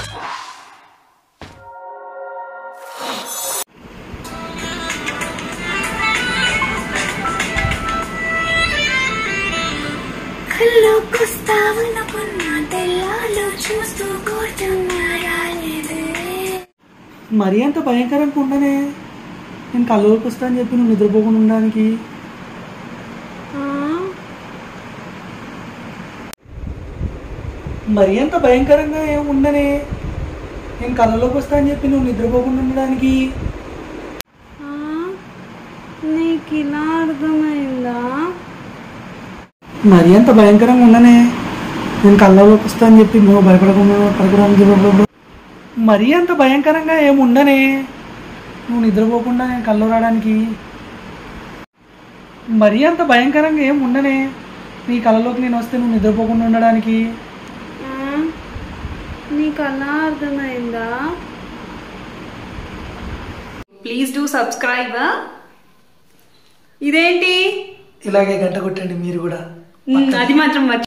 కళ్ళొకొస్తావనుకున్న తెల్లాలు చూస్తూ కూర్చున్నాయాలేదే మరీ అంత భయంకరంగా ఉండనే నేను కళ్ళలోకి వస్తా అని చెప్పి నువ్వు నిద్రపోకుండా ఉండడానికి మరీ అంత భయంకరంగా ఏం ఉండనే నేను కళ్ళలోకి వస్తా అని చెప్పి నువ్వు నిద్రపోకుండా ఉండడానికి నీకు ఇలా అర్థమైందా మరీ అంత భయంకరంగా ఉండనే నేను కళ్ళలోకి వస్తా అని చెప్పి నువ్వు భయపడకుండా పడకడానికి మరీ అంత భయంకరంగా ఏం ఉండనే నువ్వు నిద్రపోకుండా నేను కళ్ళు రావడానికి మరీ అంత భయంకరంగా ఏం ఉండనే నీ కళ్ళలోకి నేను వస్తే నువ్వు నిద్రపోకుండా ఉండడానికి ఆ? నీకు అలా అర్థమైందా ప్లీజ్ డూ సబ్స్క్రైబ్ ఇదేంటి ఇలాగే గంట కొట్టండి మీరు కూడా అది మాత్రం మర్చి